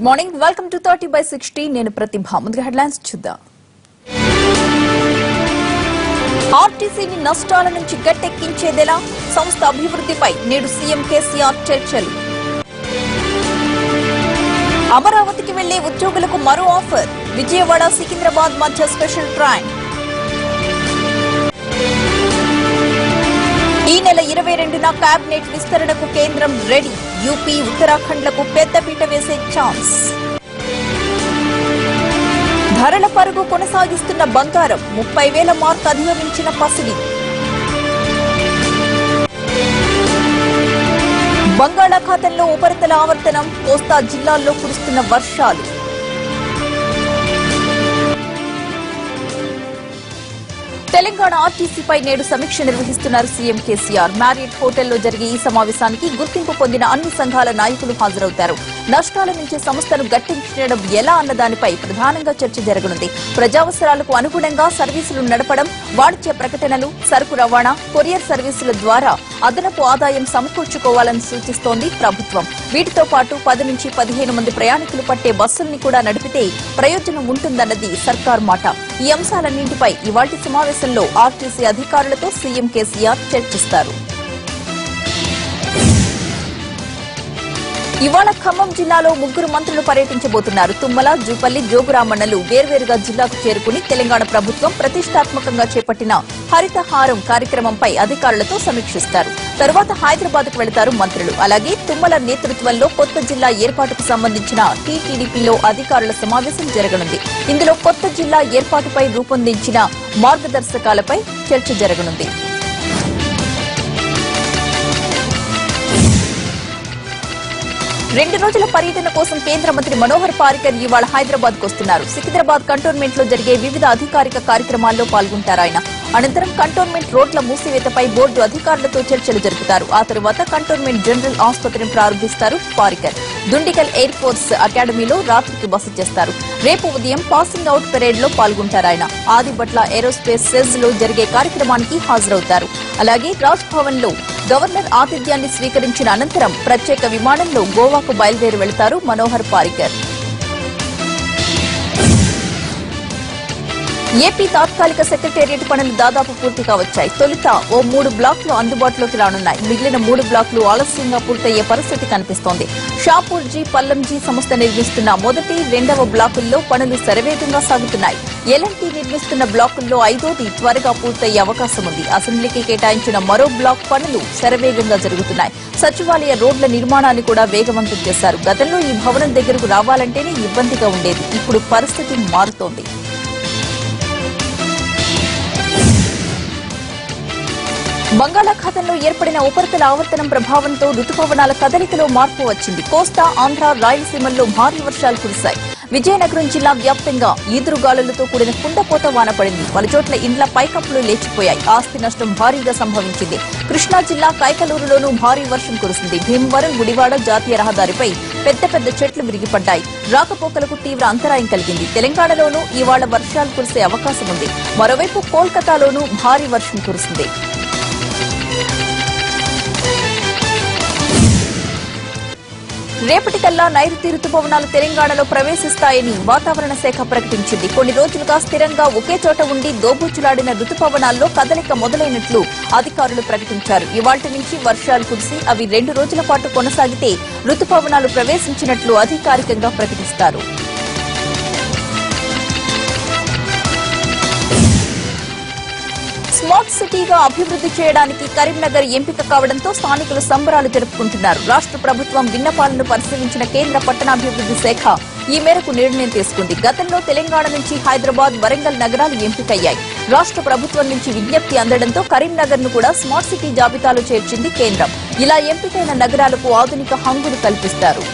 Good morning welcome to thirty by sixty నేను ప్రతిభ ముందుగా headlines చూద్దాం ఆర్టీసీని నష్టాల నుంచి గట్టెక్కించేదెలా సంస్థ అభివృద్ధిపై నేడు సీఎం కేసీఆర్ చర్చలు అమరావతికి వెళ్లే ఉద్యోగులకు మరో ఆఫర్ విజయవాడ సికింద్రాబాద్ మధ్య స్పెషల్ ట్రైన్ ఈ నెల ఇరవై రెండున కేబినెట్ విస్తరణకు కేంద్రం రెడీ యూపీ ఉత్తరాఖండ్లకు పెద్దపీట వేసే ఛాన్స్ ధరల పరుగు కొనసాగిస్తున్న బంగారం ముప్పై వేల మార్క్ అధిగమించిన పసిడి బంగాళాఖాతంలో ఉపరితల ఆవర్తనం కోస్తా జిల్లాల్లో కురుస్తున్న వర్షాలు తెలంగాణ ఆర్టీసీపై నేడు సమీక్ష నిర్వహిస్తున్నారు సీఎం కేసీఆర్ మ్యారియట్ హోటల్లో జరిగే ఈ సమావేశానికి గుర్తింపు పొందిన అన్ని సంఘాల నాయకులు హాజరవుతారు నష్టాల నుంచి సంస్థను గట్టెంచడం ఎలా అన్న దానిపై ప్రధానంగా చర్చ జరగనుంది ప్రజావసరాలకు అనుగుణంగా సర్వీసులు నడపడం వాణిజ్య ప్రకటనలు సరుకు రవాణా కొరియర్ సర్వీసుల ద్వారా అదనపు ఆదాయం సమకూర్చుకోవాలని సూచిస్తోంది ప్రభుత్వం వీటితో పాటు పది నుంచి పదిహేను మంది ప్రయాణికులు పట్టే బస్సుల్ని కూడా నడిపితే ప్రయోజనం ఉంటుందన్నది సర్కార్ మాట ఈ అంశాలన్నింటిపై ఇవాటి సమావేశంలో ఆర్టీసీ అధికారులతో సీఎం కేసీఆర్ చర్చిస్తారు ఇవాళ ఖమ్మం జిల్లాలో ముగ్గురు మంత్రులు పర్యటించబోతున్నారు తుమ్మల జూపల్లి జోగురామన్నలు వేర్వేరుగా జిల్లాకు చేరుకుని తెలంగాణ ప్రభుత్వం ప్రతిష్టాత్మకంగా చేపట్టిన హరితహారం కార్యక్రమంపై అధికారులతో సమీక్షిస్తారు తరువాత హైదరాబాద్ కు వెళతారు మంత్రులు అలాగే తుమ్మల నేతృత్వంలో కొత్త జిల్లా ఏర్పాటుకు సంబంధించిన టీటీడీపీలో అధికారుల సమావేశం జరగనుంది ఇందులో కొత్త జిల్లా ఏర్పాటుపై రూపొందించిన మార్గదర్శకాలపై చర్చ జరగనుంది రెండు రోజుల పర్యటన కోసం కేంద్ర మంత్రి మనోహర్ పారికర్ ఇవాళ హైదరాబాద్ కు వస్తున్నారు సికింద్రాబాద్ కంటోన్మెంట్ లో జరిగే వివిధ అధికారిక కార్యక్రమాల్లో పాల్గొంటారు ఆయన అనంతరం కంటోన్మెంట్ రోడ్ల మూసివేతపై బోర్డు అధికారులతో చర్చలు జరుపుతారు ఆ తరువాత కంటోన్మెంట్ జనరల్ ఆసుపత్రిని ప్రారంభిస్తారు పారికర్ దుండిగల్ ఎయిర్ ఫోర్స్ అకాడమీలో రాత్రికి బస చేస్తారు రేపు ఉదయం పాసింగ్ అవుట్ పెరేడ్ లో పాల్గొంటారు ఆయన ఆదిబట్ల ఏరోస్పేస్ సెజ్ లో జరిగే కార్యక్రమానికి హాజరవుతారు అలాగే రాజ్ భవన్ లో గవర్నర్ ఆతిథ్యాన్ని స్వీకరించిన అనంతరం ప్రత్యేక విమానంలో గోవాకు బయలుదేరి వెళతారు మనోహర్ పారికర్ ఏపీ తాత్కాలిక సెక్రటేరియట్ పనులు దాదాపు పూర్తిగా వచ్చాయి తొలుత ఓ మూడు బ్లాక్లు అందుబాటులోకి రానున్నాయి మిగిలిన మూడు బ్లాక్లు ఆలస్యంగా పూర్తయ్యే పరిస్థితి కనిపిస్తోంది షాపూర్ జీ పల్లంజీ సంస్థ నిర్మిస్తున్న మొదటి రెండవ బ్లాకుల్లో పనులు శరవేగంగా సాగుతున్నాయి ఎల్ఎన్టీ నిర్మిస్తున్న బ్లాకుల్లో ఐదోది త్వరగా పూర్తయ్యే అవకాశం ఉంది అసెంబ్లీకి కేటాయించిన మరో బ్లాక్ పనులు శరవేగంగా జరుగుతున్నాయి సచివాలయ రోడ్ల నిర్మాణాన్ని కూడా వేగవంతం చేశారు గతంలో ఈ భవనం దగ్గరకు రావాలంటేనే ఇబ్బందిగా ఉండేది ఇప్పుడు పరిస్థితి మారుతోంది బంగాళాఖాతంలో ఏర్పడిన ఉపరితల ఆవర్తనం ప్రభావంతో రుతుపవనాల కదలికలో మార్పు వచ్చింది కోస్తా ఆంధ్ర రాయలసీమల్లో భారీ వర్షాలు కురిశాయి విజయనగరం జిల్లా వ్యాప్తంగా ఈదురుగాలులతో కూడిన కుండపోత వాన పడింది పలుచోట్ల ఇండ్ల పైకప్పులు లేచిపోయాయి ఆస్తి నష్టం భారీగా సంభవించింది కృష్ణా జిల్లా కైకలూరులోనూ భారీ వర్షం కురిసింది భీమవరం గుడివాడ జాతీయ రహదారిపై పెద్ద పెద్ద చెట్లు విరిగిపడ్డాయి రాకపోకలకు తీవ్ర అంతరాయం కలిగింది తెలంగాణలోనూ ఇవాళ వర్షాలు కురిసే అవకాశం ఉంది మరోవైపు కోల్కతాలోనూ భారీ వర్షం కురిసింది రేపటికల్లా నైరుతి రుతుపవనాలు తెలంగాణలో ప్రవేశిస్తాయని వాతావరణ శాఖ ప్రకటించింది కొన్ని రోజులుగా స్థిరంగా ఒకే చోట ఉండి దోబూచులాడిన రుతుపవనాల్లో కదలిక మొదలైనట్లు అధికారులు ప్రకటించారు ఇవాళ్టి నుంచి వర్షాలు కురిసి అవి రెండు రోజుల పాటు కొనసాగితే రుతుపవనాలు ప్రవేశించినట్లు అధికారికంగా ప్రకటిస్తారు స్మార్ట్ సిటీగా అభివృద్ధి చేయడానికి కరీంనగర్ ఎంపిక కావడంతో స్థానికులు సంబరాలు జరుపుకుంటున్నారు రాష్ట్ర ప్రభుత్వం విన్నపాలను పరిశీలించిన కేంద్ర పట్టణాభివృద్ధి శాఖ ఈ మేరకు నిర్ణయం తీసుకుంది గతంలో తెలంగాణ నుంచి హైదరాబాద్ వరంగల్ నగరాలు ఎంపికయ్యాయి రాష్ట్ర ప్రభుత్వం నుంచి విజ్ఞప్తి అందడంతో కరీంనగర్ ను కూడా స్మార్ట్ సిటీ జాబితాలో చేర్చింది కేంద్రం ఇలా ఎంపికైన నగరాలకు ఆధునిక హంగులు కల్పిస్తారు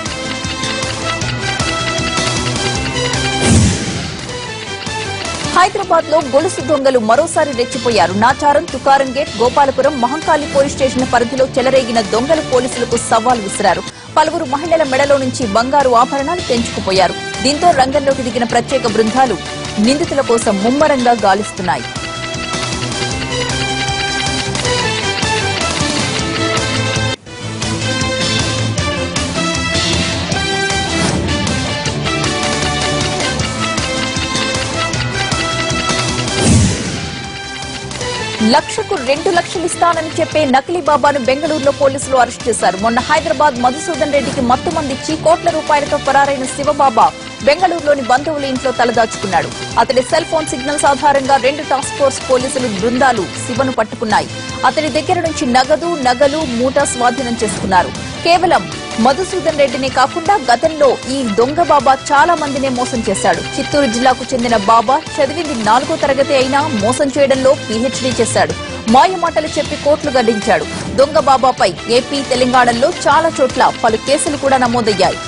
హైదరాబాద్ లో గొలుసు దొంగలు మరోసారి రెచ్చిపోయారు Nacharam Tukaram gate Gopalapuram Mahankali police station పరిధిలో చెలరేగిన దొంగలు పోలీసులకు సవాల్ విసిరారు పలువురు మహిళల మెడలో నుంచి బంగారు ఆభరణాలు తెంచుకుపోయారు దీంతో రంగంలోకి దిగిన ప్రత్యేక బృందాలు నిందితుల కోసం ముమ్మరంగా గాలిస్తున్నాయి లక్షకు రెండు లక్షలు ఇస్తానని చెప్పే నకిలీ బాబాను బెంగళూరులో పోలీసులు అరెస్ట్ చేశారు మొన్న హైదరాబాద్ మధుసూదన్ రెడ్డికి మత్తు మందిచ్చి కోట్ల రూపాయలతో పరారైన శివబాబా బెంగళూరులోని బంధువుల ఇంట్లో తలదాచుకున్నాడు అతడి సెల్ ఫోన్ సిగ్నల్స్ ఆధారంగా రెండు టాస్క్ ఫోర్స్ పోలీసులు బృందాలు శివను పట్టుకున్నాయి అతడి దగ్గర నుంచి నగదు నగలు మూట స్వాధీనం చేసుకున్నారు కేవలం మధుసూదన్ రెడ్డినే కాకుండా గతంలో ఈ దొంగ బాబా చాలా మందినే మోసం చేశాడు చిత్తూరు జిల్లాకు చెందిన బాబా చదివింది నాలుగో తరగతి అయినా మోసం చేయడంలో పీహెచ్డీ చేశాడు మాయ మాటలు చెప్పి కోట్లు గడించాడు దొంగ బాబాపై ఏపీ తెలంగాణలో చాలా చోట్ల పలు కేసులు కూడా నమోదయ్యాయి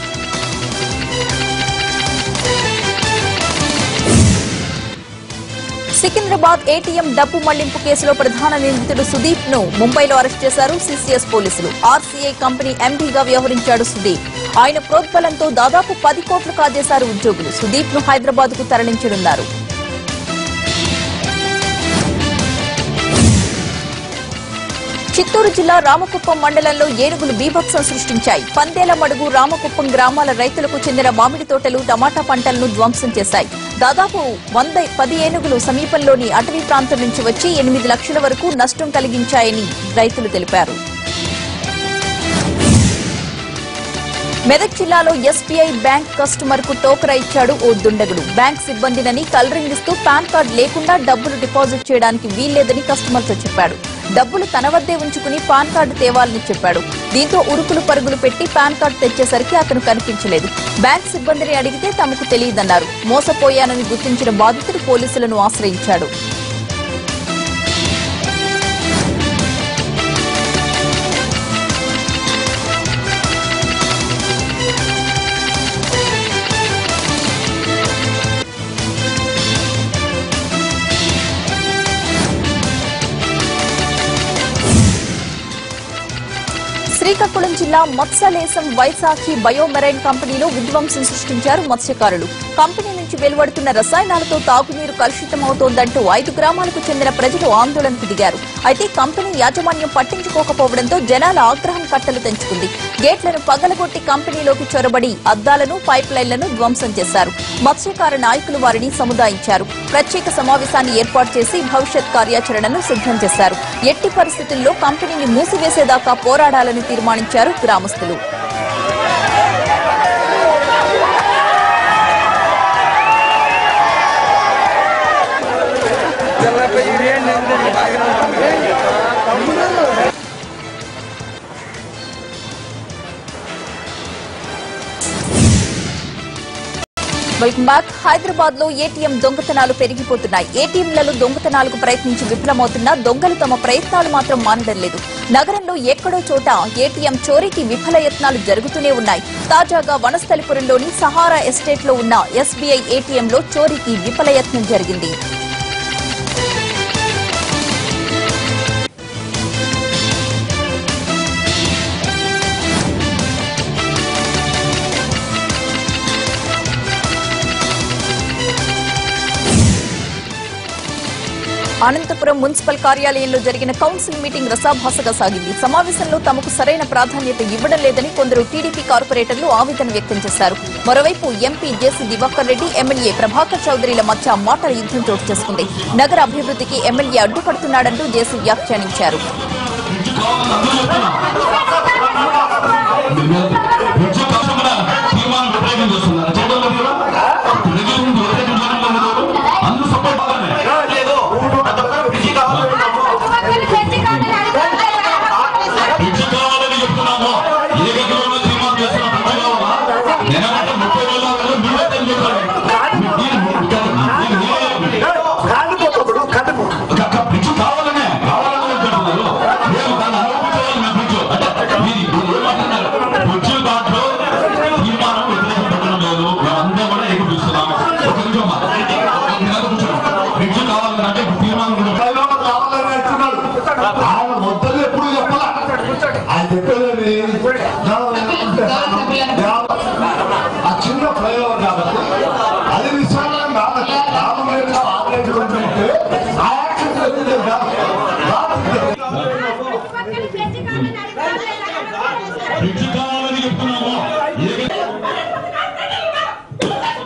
సికింద్రాబాద్ ఏటీఎం డబ్బు మళ్లింపు కేసులో ప్రధాన నిందితుడు సుదీప్ ను ముంబైలో అరెస్ట్ చేశారు సిసిఎస్ పోలీసులు ఆర్సీఐ కంపెనీ ఎండీగా వ్యవహరించాడు సుదీప్ ఆయన ప్రోద్బలంతో దాదాపు పది కోట్లు కాజేశారు ఉద్యోగులు సుదీప్ ను హైదరాబాద్ కు తరలించనున్నారు చిత్తూరు జిల్లా రామకుప్పం మండలంలో ఏనుగులు బీభత్సం సృష్టించాయి పందేల మడుగు రామకుప్పం గ్రామాల రైతులకు చెందిన మామిడి తోటలు టమాటా పంటలను ధ్వంసం చేశాయి దాదాపు వంద పది ఏనుగులు సమీపంలోని అటవీ ప్రాంతం నుంచి వచ్చి ఎనిమిది లక్షల వరకు నష్టం కలిగించాయని రైతులు తెలిపారు మెదక్ జిల్లాలో ఎస్బీఐ బ్యాంక్ కస్టమర్ కు టోకరా ఇచ్చాడు ఓ దుండగుడు బ్యాంక్ సిబ్బందినని కలరింగ్ ఇస్తూ పాన్ కార్డు లేకుండా డబ్బులు డిపాజిట్ చేయడానికి వీల్లేదని కస్టమర్ తో చెప్పాడు డబ్బులు తన వద్దే ఉంచుకుని పాన్ కార్డు తేవాలని చెప్పాడు దీంతో ఉరుకులు పరుగులు పెట్టి పాన్ కార్డు తెచ్చేసరికి అతను కనిపించలేదు బ్యాంక్ సిబ్బందిని అడిగితే తమకు తెలియదన్నారు మోసపోయానని గుర్తించిన బాధితుడు పోలీసులను ఆశ్రయించాడు శ్రీకాకుళం జిల్లా మత్స్యలేశం వైశాఖి బయోమెరైన్ కంపెనీలో విధ్వంసం సృష్టించారు మత్స్యకారులు కంపెనీ నుంచి వెలువడుతున్న రసాయనాలతో తాగునీరు కలుషితమవుతోందంటూ ఐదు గ్రామాలకు చెందిన ప్రజలు ఆందోళనకు దిగారు అయితే కంపెనీ యాజమాన్యం పట్టించుకోకపోవడంతో జనాల ఆగ్రహం కట్టలు తెంచుకుంది గేట్లను పగలగొట్టి కంపెనీలోకి చొరబడి అద్దాలను పైప్ లైన్లను ధ్వంసం చేశారు మత్స్యకార నాయకులు వారిని సముదాయించారు ప్రత్యేక సమావేశాన్ని ఏర్పాటు చేసి భవిష్యత్ కార్యాచరణను సిద్ధం చేశారు ఎట్టి పరిస్థితుల్లో కంపెనీని మూసివేసేదాకా పోరాడాలని తీర్మానించారు గ్రామస్తులు వెల్కమ్ బ్యాక్ హైదరాబాద్ లో ఏటీఎం దొంగతనాలు పెరిగిపోతున్నాయి ఏటీఎంలలో దొంగతనాలకు ప్రయత్నించి విఫలమవుతున్నా దొంగలు తమ ప్రయత్నాలు మాత్రం మానడం లేదు నగరంలో ఎక్కడో చోట ఏటీఎం చోరీకి విఫల యత్నాలు జరుగుతూనే ఉన్నాయి తాజాగా వనస్థలిపురంలోని సహారా ఎస్టేట్ లో ఉన్న ఎస్బీఐ ఏటీఎంలో చోరీకి విఫల యత్నం జరిగింది అనంతపురం మున్సిపల్ కార్యాలయంలో జరిగిన కౌన్సిల్ మీటింగ్ రసాభాసగా సాగింది సమావేశంలో తమకు సరైన ప్రాధాన్యత ఇవ్వడం లేదని కొందరు టీడీపీ కార్పొరేటర్లు ఆవేదన వ్యక్తం చేశారు మరోవైపు ఎంపీ జేసీ దివాకర్ రెడ్డి ఎమ్మెల్యే ప్రభాకర్ చౌదరిల మధ్య మాటల యుద్ధం చోటు చేసుకుంది నగర అభివృద్ధికి ఎమ్మెల్యే అడ్డుపడుతున్నాడంటూ జేసీ వ్యాఖ్యానించారు బ్రిడ్జి కోసం కూడా తీర్మానం వ్యతిరేకం చేస్తున్నారు చేయడంలో కూడా బ్రిడ్జి గురించి వ్యతిరేకం చేయడంలో కూడా అందరూ సపోర్ట్ లేదు ప్రతి ఒక్కరు బిజీ కావాలంటున్నాము బ్రిడ్జి కావాలని చెప్తున్నాము ఏ గదిలోనూ తీర్మానం చేస్తున్న బ్రిడ్జి కావాలా నేనంటే ముప్పై వేల మీరే తెలియజేస్తారు కాలిపోతాడు కదుపు బ్రిడ్జి కావాలనే కావాలని చెప్తున్నారు మేము దాన్ని అనుమతించాలి మేము బ్రిడ్జ్ అంటే మీరు ఇప్పుడు ఏమంటున్నారు బ్రిడ్జి దాంట్లో తీర్మానం వ్యతిరేకం పెట్టడం లేదు మేమందరం కూడా ఏకీపిస్తున్నాము ఒక నిమిషం అమ్మా. ఒక నిమిషం కూర్చోండి. బ్రిడ్జి కావాలని అంటే ఇప్పుడు తీర్మానం కూడా ఫ్లైఓవర్ కావాలని అంటున్నాడు ఆయన మొదలు ఎప్పుడు చెప్పాల ఆయన చెప్పేది ఆ చిన్న ఫ్లైఓవర్ కాబట్టి అది విశాలం కాబట్టి రామమైన ఆపరేట్ కొంటుంటే ఆ యాక్షన్ జరిగింది కాదు. బ్రిడ్జి కావాలని చెప్తున్నాము ఏ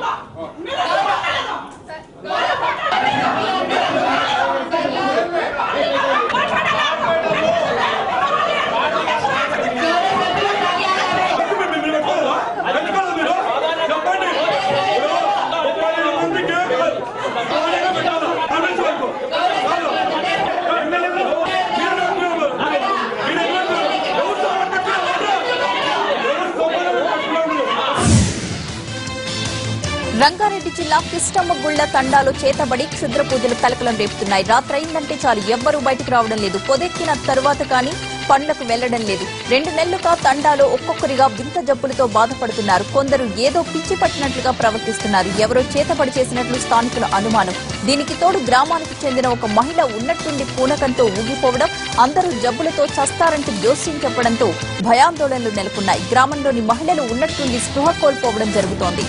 రంగారెడ్డి జిల్లా కిష్టమ్మగుళ్ల తండాలో చేతబడి క్షుద్ర పూజలు కలకలం రేపుతున్నాయి రాత్రైందంటే చాలు ఎవ్వరూ బయటకు రావడం లేదు పొదెక్కిన తరువాత కానీ పనులకు వెళ్లడం లేదు రెండు నెలలుగా తండాలో ఒక్కొక్కరిగా వింత జబ్బులతో బాధపడుతున్నారు కొందరు ఏదో పిచ్చి పట్టినట్లుగా ప్రవర్తిస్తున్నారు ఎవరో చేతబడి చేసినట్లు స్థానికుల అనుమానం దీనికి తోడు గ్రామానికి చెందిన ఒక మహిళ ఉన్నట్టుండి పూనకంతో ఊగిపోవడం అందరూ జబ్బులతో చస్తారంటూ జోస్యం చెప్పడంతో భయాందోళనలు నెలకొన్నాయి గ్రామంలోని మహిళలు ఉన్నట్టుండి స్పృహ కోల్పోవడం జరుగుతోంది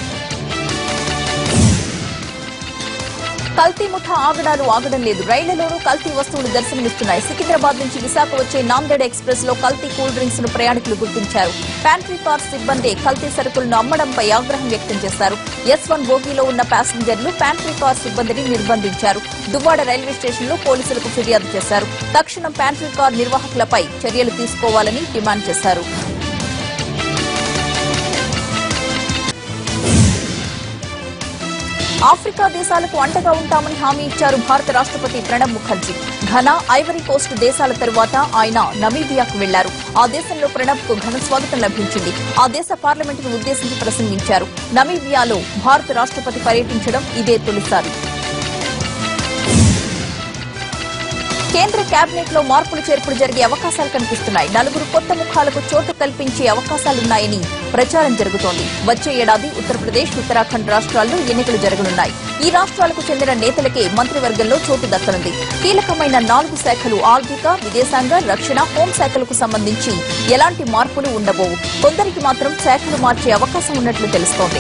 కల్తీ ముఠ ఆగడాలు ఆగడం లేదు రైళ్లలోనూ కల్తీ వస్తువులు దర్శనమిస్తున్నాయి సికింద్రాబాద్ నుంచి విశాఖ వచ్చే నాందేడ్ ఎక్స్ప్రెస్ లో కల్తీ కూల్ డ్రింక్స్ ను ప్రయాణికులు గుర్తించారు ప్యాంట్రీ కార్ సిబ్బంది కల్తీ సరుకులను అమ్మడంపై ఆగ్రహం వ్యక్తం చేశారు ఎస్ వన్ బోగీలో ఉన్న ప్యాసింజర్లు ప్యాంట్రీ కార్ సిబ్బందిని నిర్బంధించారు దువ్వాడ రైల్వే స్టేషన్ లో పోలీసులకు ఫిర్యాదు చేశారు తక్షణం ప్యాంట్రీ కార్ నిర్వాహకులపై చర్యలు తీసుకోవాలని డిమాండ్ చేశారు ఆఫ్రికా దేశాలకు అండగా ఉంటామని హామీ ఇచ్చారు భారత రాష్ట్రపతి Pranab Mukherjee Ghana Ivory Coast దేశాల తరువాత ఆయన నమీబియాకు వెళ్లారు ఆ దేశంలో ప్రణబ్ కు ఘన స్వాగతం లభించింది ఆ దేశ పార్లమెంటును ఉద్దేశించి ప్రసంగించారు నమీబియాలో భారత రాష్ట్రపతి పర్యటించడం ఇదే తొలిసారి కేంద్ర కేబినెట్ లో మార్పులు చేర్పులు జరిగే అవకాశాలు కనిపిస్తున్నాయి నలుగురు కొత్త ముఖాలకు చోటు కల్పించే అవకాశాలున్నాయని ప్రచారం జరుగుతోంది వచ్చే ఏడాది ఉత్తరప్రదేశ్ ఉత్తరాఖండ్ రాష్ట్రాల్లో ఎన్నికలు జరగనున్నాయి ఈ రాష్ట్రాలకు చెందిన నేతలకే మంత్రివర్గంలో చోటు దక్కనుంది కీలకమైన నాలుగు శాఖలు ఆర్థిక విదేశాంగ రక్షణ హోంశాఖలకు సంబంధించి ఎలాంటి మార్పులు ఉండబోవు కొందరికి మాత్రం శాఖలు మార్చే అవకాశం ఉన్నట్లు తెలుస్తోంది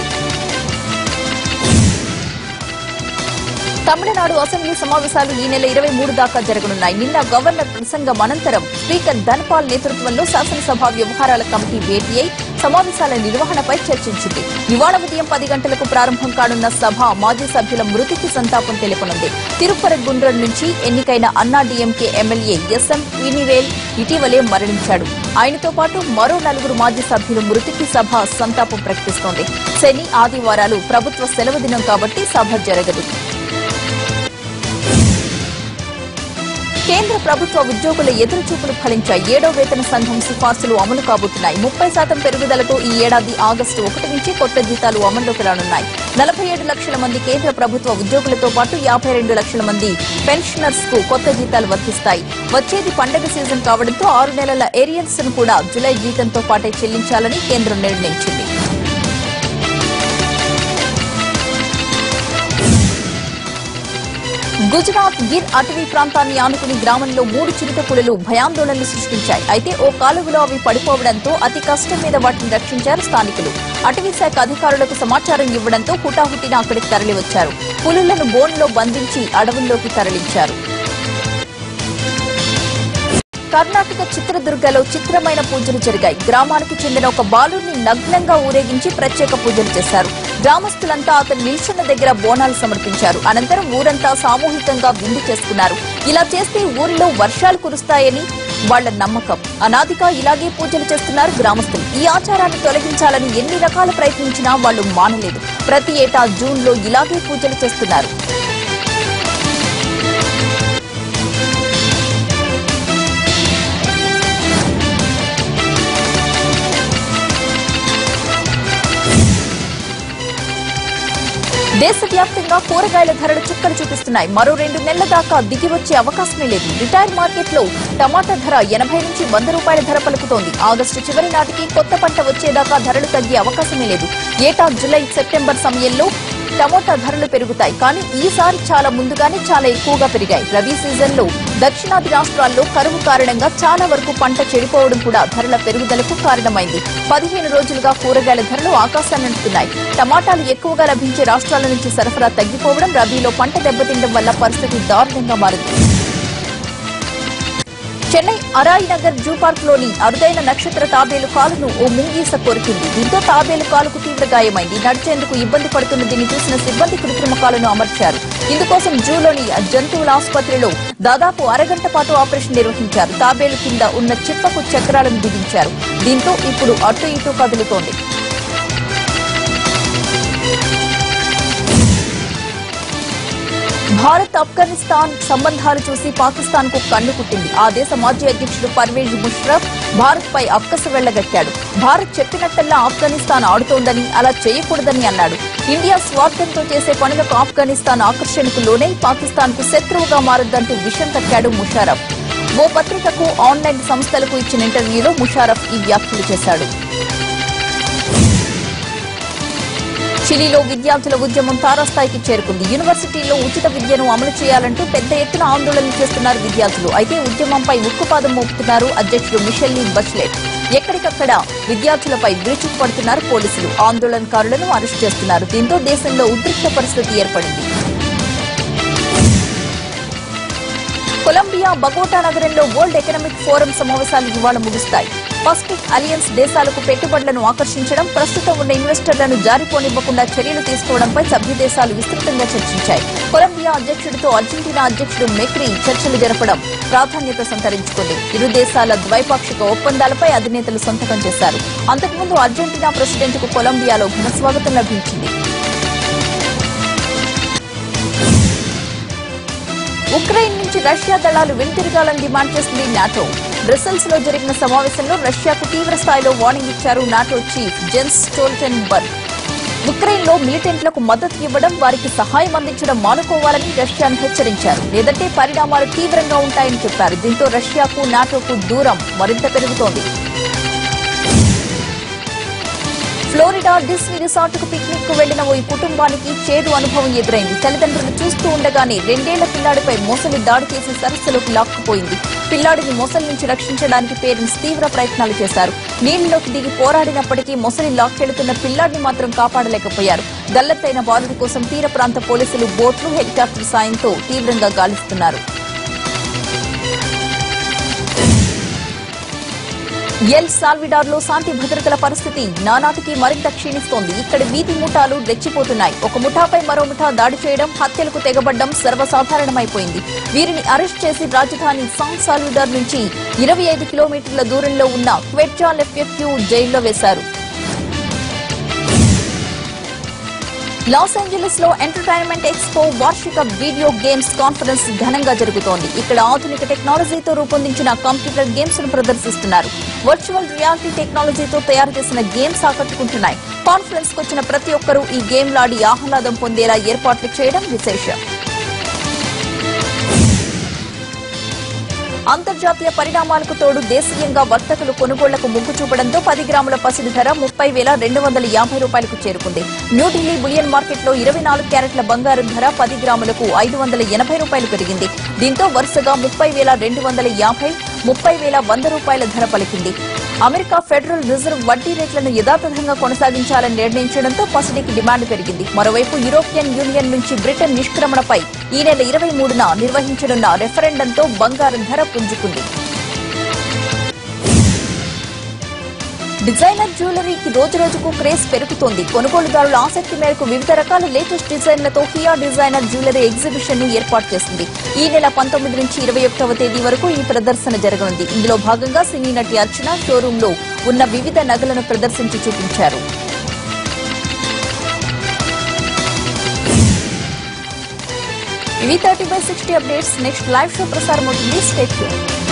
తమిళనాడు అసెంబ్లీ సమావేశాలు ఈ నెల ఇరవై మూడు దాకా జరగనున్నాయి నిన్న గవర్నర్ ప్రసంగం అనంతరం స్పీకర్ ధన్పాల్ నేతృత్వంలో శాసనసభ వ్యవహారాల కమిటీ భేటీ అయి సమావేశాల నిర్వహణపై చర్చించింది ఇవాళ ఉదయం పది గంటలకు ప్రారంభం కానున్న సభ మాజీ సభ్యుల మృతికి సంతాపం తెలుపనుంది తిరుపరగుండ్రం నుంచి ఎన్నికైన అన్నా డీఎంకే ఎమ్మెల్యే ఎస్ఎం వినివేల్ ఇటీవలే మరణించాడు ఆయనతో పాటు మరో నలుగురు మాజీ సభ్యుల మృతికి సభ సంతాపం ప్రకటిస్తోంది శని ఆదివారాలు ప్రభుత్వ సెలవు దినం కాబట్టి సభ జరగదు కేంద్ర ప్రభుత్వ ఉద్యోగుల ఎదురుచూపులు ఫలించాయి ఏడో వేతన సంఘం సిఫార్సులు అమలు కాబోతున్నాయి ముప్పై శాతం పెరుగుదలతో ఈ ఏడాది ఆగస్టు ఒకటి నుంచి కొత్త జీతాలు అమల్లోకి రానున్నాయి నలభై ఏడు లక్షల మంది కేంద్ర ప్రభుత్వ ఉద్యోగులతో పాటు యాభై రెండు లక్షల మంది పెన్షనర్స్ కు కొత్త జీతాలు వర్తిస్తాయి వచ్చేది పండగ సీజన్ కావడంతో ఆరు నెలల ఏరియర్స్ ను కూడా జులై జీతంతో పాటే చెల్లించాలని కేంద్రం నిర్ణయించింది గుజరాత్ గిర్ అటవీ ప్రాంతాన్ని ఆనుకుని గ్రామంలో మూడు చిరుత పులులు భయాందోళనలు సృష్టించాయి అయితే ఓ కాలువలో అవి పడిపోవడంతో అతి కష్టం మీద వాటిని రక్షించారు స్థానికులు అటవీ శాఖ అధికారులకు సమాచారం ఇవ్వడంతో హుటాహుటిన అక్కడికి తరలివచ్చారు పులులను బోన్లో బంధించి అడవుల్లోకి తరలించారు కర్ణాటక చిత్రదుర్గలో చిత్రమైన పూజలు జరిగాయి గ్రామానికి చెందిన ఒక బాలుడిని నగ్నంగా ఊరేగించి ప్రత్యేక పూజలు చేశారు గ్రామస్తులంతా అతను నిల్చున్న దగ్గర బోనాలు సమర్పించారు అనంతరం ఊరంతా సామూహికంగా విందు చేసుకున్నారు ఇలా చేస్తే ఊరిలో వర్షాలు కురుస్తాయని వాళ్ల నమ్మకం అనాదిగా ఇలాగే పూజలు చేస్తున్నారు గ్రామస్తులు ఈ ఆచారాన్ని తొలగించాలని ఎన్ని రకాల ప్రయత్నించినా వాళ్లు మానలేదు ప్రతి ఏటా జూన్ లో ఇలాగే పూజలు చేస్తున్నారు దేశవ్యాప్తంగా కూరగాయల ధరలు చుక్కలు చూపిస్తున్నాయి మరో రెండు నెలల దాకా దిగి వచ్చే అవకాశమే లేదు రిటైల్ మార్కెట్ లో టమాటా ధర ఎనభై నుంచి వంద రూపాయల ధర పలుకుతోంది ఆగస్టు చివరి నాటికి కొత్త పంట వచ్చేదాకా ధరలు తగ్గే అవకాశమే లేదు ఏటా జులై సెప్టెంబర్ సమయంలో టమోటా ధరలు పెరుగుతాయి కానీ ఈసారి చాలా ముందుగానే చాలా ఎక్కువగా పెరిగాయి రబీ సీజన్ లో దక్షిణాది రాష్ట్రాల్లో కరువు కారణంగా చాలా వరకు పంట చెడిపోవడం కూడా ధరల పెరుగుదలకు కారణమైంది పదిహేను రోజులుగా కూరగాయల ధరలు ఆకాశాన్ని అంటున్నాయి టమాటాలు ఎక్కువగా లభించే రాష్ట్రాల నుంచి సరఫరా తగ్గిపోవడం రబీలో పంట దెబ్బతిండడం వల్ల పరిస్థితి దారుణంగా మారింది చెన్నై అరాయి నగర్ జూ పార్క్ లోని అరుదైన నక్షత్ర తాబేలు కాలును ఓ ముంగీస కొరికింది దీంతో తాబేలు కాలుకు తీవ్ర గాయమైంది నడిచేందుకు ఇబ్బంది పడుతున్న దీన్ని చూసిన సిబ్బంది కృత్రిమ కాలును అమర్చారు ఇందుకోసం జూలోని జంతువుల ఆసుపత్రిలో దాదాపు అరగంట పాటు ఆపరేషన్ నిర్వహించారు తాబేలు కింద ఉన్న చిప్పకు చక్రాలను బిగించారు దీంతో ఇప్పుడు అటు ఇటు కదులుతోంది భారత్ ఆఫ్ఘనిస్తాన్ సంబంధాలు చూసి పాకిస్తాన్ కు కన్ను కుట్టింది ఆ దేశ మాజీ అధ్యక్షుడు పర్వేజ్ ముషరఫ్ భారత్ పై అక్కస వెళ్లగక్కాడు భారత్ చెప్పినట్టల్లా ఆఫ్ఘనిస్తాన్ ఆడుతోందని అలా చేయకూడదని అన్నాడు ఇండియా స్వార్థంతో చేసే పనులకు ఆఫ్ఘనిస్తాన్ ఆకర్షణకు లోనై పాకిస్తాన్ కు శత్రువుగా మారొద్దంటూ విషం కక్కాడు ముషారఫ్ ఓ పత్రికకు ఆన్లైన్ సంస్థలకు ఇచ్చిన ఇంటర్వ్యూలో ముషారఫ్ ఈ వ్యాఖ్యలు చేశాడు చిలీలో విద్యార్థుల ఉద్యమం తారాస్థాయికి చేరుకుంది యూనివర్సిటీల్లో ఉచిత విద్యను అమలు చేయాలంటూ పెద్ద ఎత్తున ఆందోళన చేస్తున్నారు విద్యార్థులు అయితే ఉద్యమంపై ఉక్కుపాదం మోపుతున్నారు అధ్యక్షుడు మిషెల్లీ బచ్లెట్ ఎక్కడికక్కడ విద్యార్థులపై విరుచుకుపడుతున్నారు పోలీసులు ఆందోళనకారులను అరెస్ట్ చేస్తున్నారు దీంతో దేశంలో ఉద్రిక్త పరిస్థితి ఏర్పడింది కొలంబియా బగోటా నగరంలో వరల్డ్ ఎకనామిక్ ఫోరం సమావేశాలు ఇవాళ ముగుస్తాయి పసిఫిక్ అలియన్స్ దేశాలకు పెట్టుబడులను ఆకర్షించడం ప్రస్తుతం ఉన్న ఇన్వెస్టర్లను జారిపోనివ్వకుండా చర్యలు తీసుకోవడంపై సభ్య దేశాలు విస్తృతంగా చర్చించాయి కొలంబియా అధ్యక్షుడితో అర్జెంటీనా అధ్యక్షుడు మెక్రీ చర్చలు జరపడం ప్రాధాన్యత సంతరించుకుంది ఇరు దేశాల ద్వైపాక్షిక ఒప్పందాలపై అధినేతలు సంతకం చేశారు అంతకుముందు అర్జెంటీనా ప్రెసిడెంట్ కు కొలంబియాలో ఘనస్వాగతం లభించింది ఉక్రెయిన్ నుంచి రష్యా దళాలు వెనుతిరగాలని డిమాండ్ చేసింది నాటో బ్రసెల్స్ లో జరిగిన సమావేశంలో రష్యాకు తీవ్ర స్థాయిలో వార్నింగ్ ఇచ్చారు NATO chief Jens Stoltenberg Ukraine లో మిలిటెంట్లకు మద్దతు ఇవ్వడం వారికి సహాయం అందించడం మానుకోవాలని రష్యాను హెచ్చరించారు లేదంటే పరిణామాలు తీవ్రంగా ఉంటాయని చెప్పారు దీంతో రష్యాకు నాటోకు దూరం మరింత పెరుగుతోంది ఫ్లోరిడా డిస్నీ రిసార్ట్ కు పిక్నిక్ కు వెళ్లిన ఓ ఈ కుటుంబానికి చేదు అనుభవం ఎదురైంది తల్లిదండ్రులు చూస్తూ ఉండగానే రెండేళ్ల పిల్లాడిపై మొసలి దాడి చేసి సరస్సులోకి లాక్కుపోయింది పిల్లాడిని మొసలి నుంచి రక్షించడానికి పేరెంట్స్ తీవ్ర ప్రయత్నాలు చేశారు నీళ్లలోకి దిగి పోరాడినప్పటికీ మొసలి లాక్కెళ్తున్న పిల్లాడిని మాత్రం కాపాడలేకపోయారు గల్లత్తైన బాలుడి కోసం తీర ప్రాంత పోలీసులు బోట్లు హెలికాప్టర్ సాయంతో తీవ్రంగా గాలిస్తున్నారు ఎల్ సాల్విడార్ లో శాంతి భద్రతల పరిస్థితి నానాటికి మరింత క్షీణిస్తోంది ఇక్కడ వీధి ముఠాలు రెచ్చిపోతున్నాయి ఒక ముఠాపై మరో ముఠా దాడి చేయడం హత్యలకు తెగబడ్డం సర్వసాధారణమైపోయింది వీరిని అరెస్ట్ చేసి రాజధాని సాన్ సాల్విడార్ నుంచి ఇరవై ఐదు కిలోమీటర్ల దూరంలో ఉన్న క్వెట్జాల్ ఎఫ్ఎఫ్యూ జైల్లో వేశారు లాస్ ఏంజలీస్ లో ఎంటర్టైన్మెంట్ ఎక్స్పో వార్షిక వీడియో గేమ్స్ కాన్ఫరెన్స్ ఘనంగా జరుగుతోంది ఇక్కడ ఆధునిక టెక్నాలజీతో రూపొందించిన కంప్యూటర్ గేమ్స్ ను ప్రదర్శిస్తున్నారు వర్చువల్ రియాలిటీ టెక్నాలజీతో తయారు చేసిన గేమ్స్ ఆకట్టుకుంటున్నాయి కాన్ఫరెన్స్ కు వచ్చిన ప్రతి ఒక్కరూ ఈ గేమ్లాడి ఆహ్లాదం పొందేలా ఏర్పాట్లు చేయడం విశేషం అంతర్జాతీయ పరిణామాలకు తోడు దేశీయంగా వర్తకులు కొనుగోళ్లకు మొగ్గు చూపడంతో పది గ్రాముల పసిడి ధర ముప్పై వేల రెండు వందల యాభై రూపాయలకు చేరుకుంది న్యూఢిల్లీ బులియన్ మార్కెట్లో ఇరవై నాలుగు క్యారెట్ల బంగారం ధర పది గ్రాములకు ఐదు వందల ఎనభై రూపాయలు పెరిగింది దీంతో వరుసగా ముప్పై వేల రెండు వందల యాభై ముప్పై వేల వంద రూపాయల ధర పలికింది అమెరికా ఫెడరల్ రిజర్వ్ వడ్డీ రేట్లను యథాతథంగా కొనసాగించాలని నిర్ణయించడంతో పసిడికి డిమాండ్ పెరిగింది మరోవైపు యూరోపియన్ యూనియన్ నుంచి బ్రిటన్ నిష్క్రమణపై ఈ నెల ఇరవై మూడున నిర్వహించనున్న రెఫరెండంతో బంగారం ధర పుంజుకుంది డిజైనర్ జ్యువెలరీకి రోజు రోజుకు క్రేజ్ పెరుగుతోంది కొనుగోలుదారుల ఆసక్తి మేరకు వివిధ రకాల లేటెస్ట్ డిజైన్లతో హియా డిజైనర్ జ్యువెలరీ ఎగ్జిబిషన్ ను ఏర్పాటు చేసింది ఈ నెల పంతొమ్మిది నుంచి ఇరవై ఒకటవ తేదీ వరకు ఈ ప్రదర్శన జరగనుంది ఇందులో భాగంగా సినీ నటి అర్చన షోరూమ్ లో ఉన్న వివిధ నగలను ప్రదర్శించి చూపించారు ఇవి thirty by sixty updates next live show ప్రసారం అవుతుంది స్టేట్